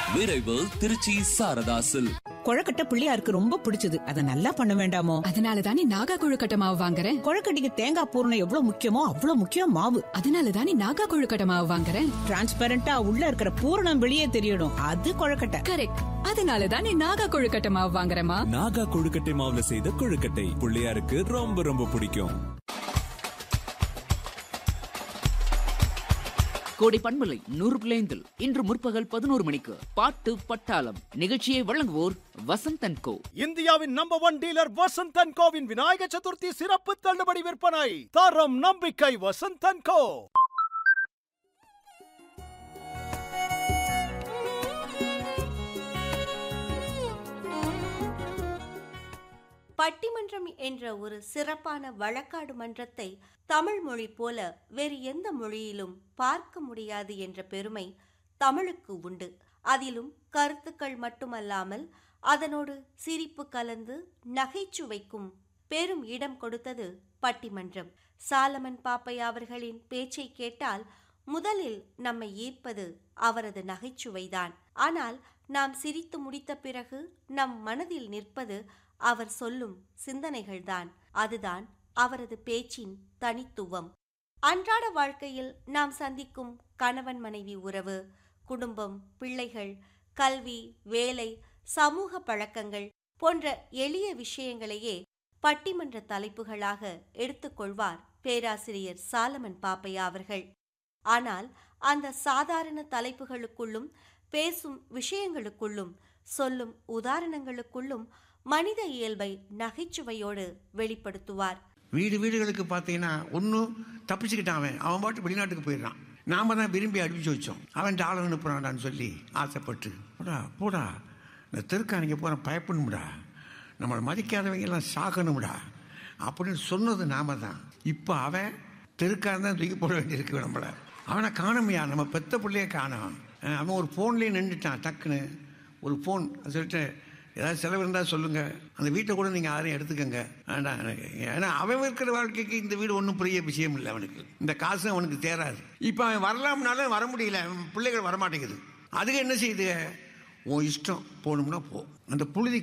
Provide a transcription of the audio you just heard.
விரைவு திருச்சி சாரதாசில் கொழக்கட்டை பிள்ளையாருக்கு ரொம்ப பிடிச்சது அதை நல்லா பண்ண வேண்டாமோ அதனால தானே நாகா கொழுக்கட்டை மாவு வாங்குறேன் கொழக்கட்டைக்கு தேங்காய் பூரணம் எவ்வளவு முக்கியமோ அவ்வளவு முக்கியம் மாவு அதனால தானே நாகா கொழுக்கட்டை மாவு வாங்குறேன் டிரான்ஸ்பரண்டா உள்ள இருக்கிற பூரணம் வெளியே தெரியணும் அது கொழக்கட்டை கரெக்ட் அதனால தானே நாகா கொழுக்கட்டை மாவு வாங்குறேமா நாகா கொழுக்கட்டை மாவுல செய்த கொழுக்கட்டை பிள்ளையாருக்கு ரொம்ப ரொம்ப பிடிக்கும் கோடை பண்பலை நூறு பிள்ளைந்தில் இன்று முற்பகல் பதினோரு மணிக்கு பாட்டு பட்டாளம் நிகழ்ச்சியை வழங்குவோர் வசந்தன் கோ இந்தியாவின் நம்பர் ஒன் டீலர் வசந்தன் கோவின் விநாயக சதுர்த்தி சிறப்பு தள்ளுபடி விற்பனை தரம் நம்பிக்கை வசந்தன் கோ பட்டிமன்றம் என்ற ஒரு சிறப்பான வழக்காடு மன்றத்தை தமிழ் மொழி போல வேறு எந்த மொழியிலும் பார்க்க முடியாது என்ற பெருமை தமிழுக்கு உண்டு அதிலும் கருத்துக்கள் மட்டுமல்லாமல் அதனோடு சிரிப்பு கலந்து நகைச்சுவைக்கும் பெரும் இடம் கொடுத்தது பட்டிமன்றம் சாலமன் பாப்பையா அவர்களின் பேச்சை கேட்டால் முதலில் நம்மை ஈர்ப்பது அவரது நகைச்சுவைதான் ஆனால் நாம் சிரித்து முடித்த பிறகு நம் மனதில் நிற்பது அவர் சொல்லும் சிந்தனைகள்தான் அதுதான் அவரது பேச்சின் தனித்துவம் அன்றாட வாழ்க்கையில் நாம் சந்திக்கும் கணவன் மனைவி உறவு குடும்பம் பிள்ளைகள் கல்வி வேலை சமூக பழக்கங்கள் போன்ற எளிய விஷயங்களையே பட்டிமன்ற தலைப்புகளாக எடுத்துக்கொள்வார் பேராசிரியர் சாலமன் பாப்பையா அவர்கள் ஆனால் அந்த சாதாரண தலைப்புகளுக்குள்ளும் பேசும் விஷயங்களுக்குள்ளும் சொல்லும் உதாரணங்களுக்குள்ளும் மனித இயல்பை நகைச்சுவையோடு வெளிப்படுத்துவார் வீடு வீடுகளுக்கு பார்த்தீங்கன்னா ஒன்றும் தப்பிச்சுக்கிட்டான் அவன் அவன் பாட்டு வெளிநாட்டுக்கு போயிடுறான் நாம தான் விரும்பி அனுப்பிச்சு வச்சோம் அவன் டாலர் அனுப்புறான்டான்னு சொல்லி ஆசைப்பட்டு போடா போடா இந்த தெருக்கானிங்க போகிற பயப்படணும்டா நம்மளை மதிக்காதவங்க எல்லாம் சாகணும்டா அப்படின்னு சொன்னது நாம தான் இப்போ அவன் தெருக்காரன் தான் தூக்கி போட வேண்டியிருக்கு நம்மளை அவனை காணுமையா நம்ம பெத்த பிள்ளைய காணோம் அஹ் அவன் ஒரு ஃபோன்லேயே நின்றுட்டான் டக்குன்னு ஒரு ஃபோன் சொல்லிட்டு ஏதாவது செலவு இருந்தால் சொல்லுங்க அந்த வீட்டை கூட நீங்கள் யாரையும் எடுத்துக்கங்க வேண்டாம் எனக்கு. ஏன்னா அவன் இருக்கிற வாழ்க்கைக்கு இந்த வீடு ஒன்றும் பெரிய விஷயம் இல்லை அவனுக்கு இந்த காசு அவனுக்கு தேராது இப்போ அவன் வரலாம்னாலும் வர முடியல அவன் பிள்ளைகள் வரமாட்டேங்குது அதுக்கு என்ன செய்யுது உன் இஷ்டம் போகணும்னா போ அந்த புழுதி